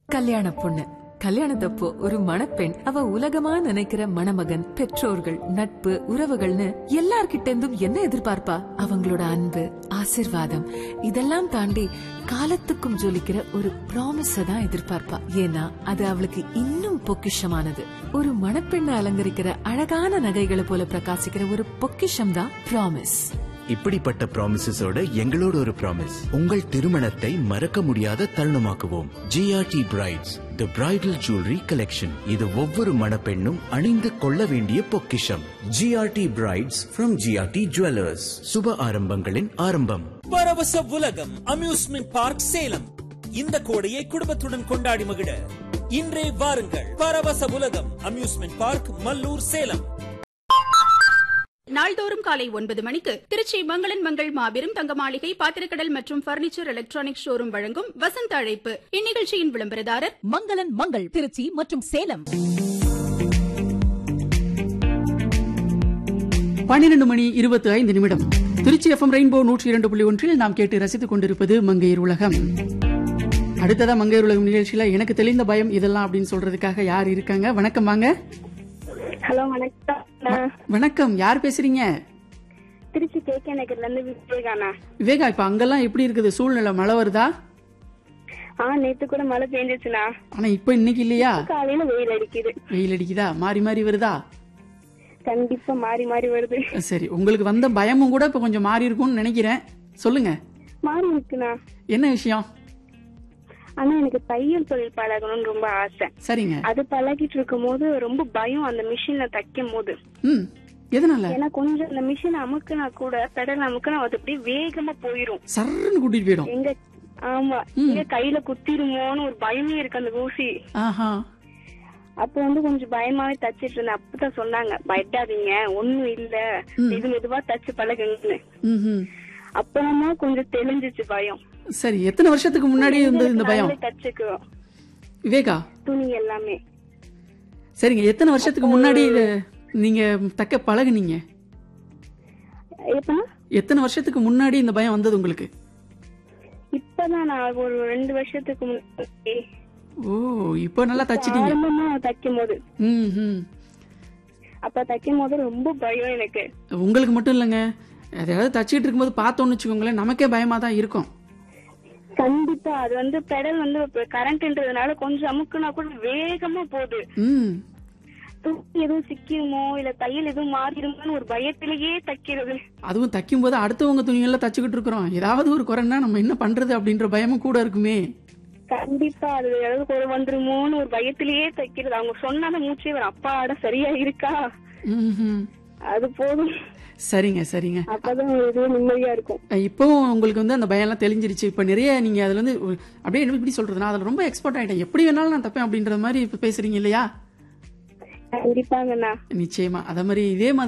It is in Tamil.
கல்யாண பொண்ணு கல்யாணத்தப்போ ஒரு மணப்பெண் அவ உலகமா நினைக்கிற மணமகன் பெற்றோர்கள் நட்பு உறவுகள்னு எல்லார்கிட்ட இருந்தும் என்ன எதிர்பார்ப்பா அவங்களோட அன்பு ஆசிர்வாதம் இதெல்லாம் தாண்டி காலத்துக்கும் ஜொலிக்கிற ஒரு ப்ராமிஸ தான் எதிர்பார்ப்பா ஏன்னா அது அவளுக்கு இன்னும் பொக்கிஷமானது ஒரு மணப்பெண்ணை அலங்கரிக்கிற அழகான நகைகளை போல பிரகாசிக்கிற ஒரு பொக்கிஷம் தான் ப்ராமிஸ் இப்படிப்பட்ட ப்ராமிசஸோட எங்களோட ஒரு ப்ராமிஸ் உங்கள் திருமணத்தை மறக்க முடியாத தருணமாக்குவோம் GRT brides the bridal jewellery collection இது ஒவ்வொரு மணப்பெண்ணும் அணிந்து கொள்ள வேண்டிய பொக்கிஷம் GRT brides from GRT jewellers சுப ஆரம்பங்களின் ஆரம்பம் பரவச உலகம் அம்யூஸ்மெண்ட் பார்க் சேலம் இந்த கோடையை குடும்பத்துடன் கொண்டாடி மகிழ இன்றே வாருங்கள் பரவச உலகம் அம்யூஸ்மெண்ட் பார்க் மல்லூர் சேலம் நாள்தோறும் காலை ஒன்பது மணிக்கு திருச்சி மங்களன் மங்கள் மாபெரும் தங்க மாளிகை பாத்திரக்கடல் மற்றும் பர்னிச்சர் எலக்ட்ரானிக் ஷோரூம் வழங்கும் வசந்த அழைப்பு இந்நிகழ்ச்சியின் விளம்பரதாரர் மங்களன் மங்கள் திருச்சி மற்றும் சேலம் பன்னிரண்டு மணி இருபத்தி ஐந்து நிமிடம் திருச்சி எஃப்எம் ரெயின்போ நூற்றி இரண்டு புள்ளி ஒன்றில் நாம் கேட்டு ரசித்துக் கொண்டிருப்பது மங்கையர் உலகம் அடுத்ததா மங்கையர் உலகம் நிகழ்ச்சியில எனக்கு தெளிந்த பயம் இதெல்லாம் அப்படின்னு சொல்றதுக்காக யார் இருக்காங்க வணக்கம் வாங்க ஹலோ வணக்கம் நான் வணக்கம் யார் பேசுறீங்க திருச்சி கே கே நகர்ல இருந்து விவேகாண்ணா விவேகா இப்ப அங்கெல்லாம் எப்படி இருக்குது சூழ்நிலை மழை வருதா ஆ நேத்து கூட மழை பெஞ்சிச்சுண்ணா ஆனா இப்ப இன்னைக்கு இல்லையா காலையில வெயில் அடிக்குது வெயில் அடிக்குதா மாறி மாறி வருதா கண்டிப்பா மாறி மாறி வருது சரி உங்களுக்கு வந்த பயமும் கூட இப்ப கொஞ்சம் மாறி இருக்கும்னு நினைக்கிறேன் சொல்லுங்க மாறி இருக்குண்ணா என்ன விஷயம் ஆனா எனக்கு தையல் தொழில் பழகணும்னு ரொம்ப ஆசை சரிங்க அது பழகிட்டு இருக்கும் போது ரொம்ப பயம் அந்த மிஷின்ல தைக்கும் போது ம் எதனால ஏன்னா கொஞ்சம் அந்த மிஷின் அமுக்குனா கூட பெடல் அமுக்குனா அது அப்படியே வேகமா போயிரும் சர்ன்னு கூட்டிட்டு போயிடும் எங்க ஆமா எங்க கையில குத்திருமோன்னு ஒரு பயமே இருக்கு அந்த ஊசி ஆஹா அப்ப வந்து கொஞ்சம் பயமாவே தச்சிட்டு இருந்தேன் அப்பதான் சொன்னாங்க பயப்படாதீங்க ஒண்ணும் இல்ல இது மெதுவா தச்சு பழகுங்கன்னு ம் அப்புறமா கொஞ்சம் தெளிஞ்சிச்சு பயம் சரி எத்தனை வருஷத்துக்கு முன்னாடி இருந்தது இந்த பயம் நாங்களே தச்சுக்குவோம் விவேகா துணி எல்லாமே சரிங்க எத்தனை வருஷத்துக்கு முன்னாடி இது நீங்க தக்க பழகுனீங்க எப்பனா எத்தனை வருஷத்துக்கு முன்னாடி இந்த பயம் வந்தது உங்களுக்கு இப்பதான் நான் ஒரு ரெண்டு வருஷத்துக்கு முன்னாடி ஓ இப்போ நல்லா தச்சிட்டீங்க ஆரம்பமா தைக்கும் போது ம் ம் அப்ப தைக்கும் போது ரொம்ப பயம் எனக்கு உங்களுக்கு மட்டும் இல்லைங்க எதையாவது தச்சிட்டு இருக்கும்போது பார்த்தோன்னு வச்சுக்கோங்களேன் நமக்கே பயமா தான் இருக்கும் கண்டிப்பா அது வந்து பெடல் வந்து கரண்ட்ன்றதுனால கொஞ்சம் அமுக்குனா கூட வேகமா போகுது ம் துணி எதுவும் சிக்கிருமோ இல்ல தையல் எதுவும் மாறிடுமோன்னு ஒரு பயத்திலேயே தைக்கிறது அதுவும் தைக்கும் போது அடுத்தவங்க துணியெல்லாம் தச்சுக்கிட்டு இருக்கிறோம் ஏதாவது ஒரு குறைன்னா நம்ம என்ன பண்றது அப்படின்ற பயமும் கூட இருக்குமே கண்டிப்பா அது ஏதாவது குறை வந்துருமோன்னு ஒரு பயத்திலேயே தைக்கிறது அவங்க சொன்னாலும் மூச்சே வரும் அப்பாட சரியா இருக்கா ம் அது போதும் சரிங்க சரிங்க அப்பதான் ஒரு இது நிம்மதியா இருக்கும் இப்போவும் உங்களுக்கு வந்து அந்த பயம்லாம் தெளிஞ்சிருச்சு இப்போ நிறைய நீங்க அதுல இருந்து ஒரு- அப்படியே என்ன இப்படி சொல்றது நான் அதுல ரொம்ப எக்ஸ்பர்ட் ஆயிட்டேன் எப்படி வேணாலும் நான் தப்பேன் அப்படின்ற மாதிரி இப்ப பேசுறீங்க இல்லையா கண்டிப்பாங்கண்ணா நிச்சயமா அத மாதிரி இதே மாதிரி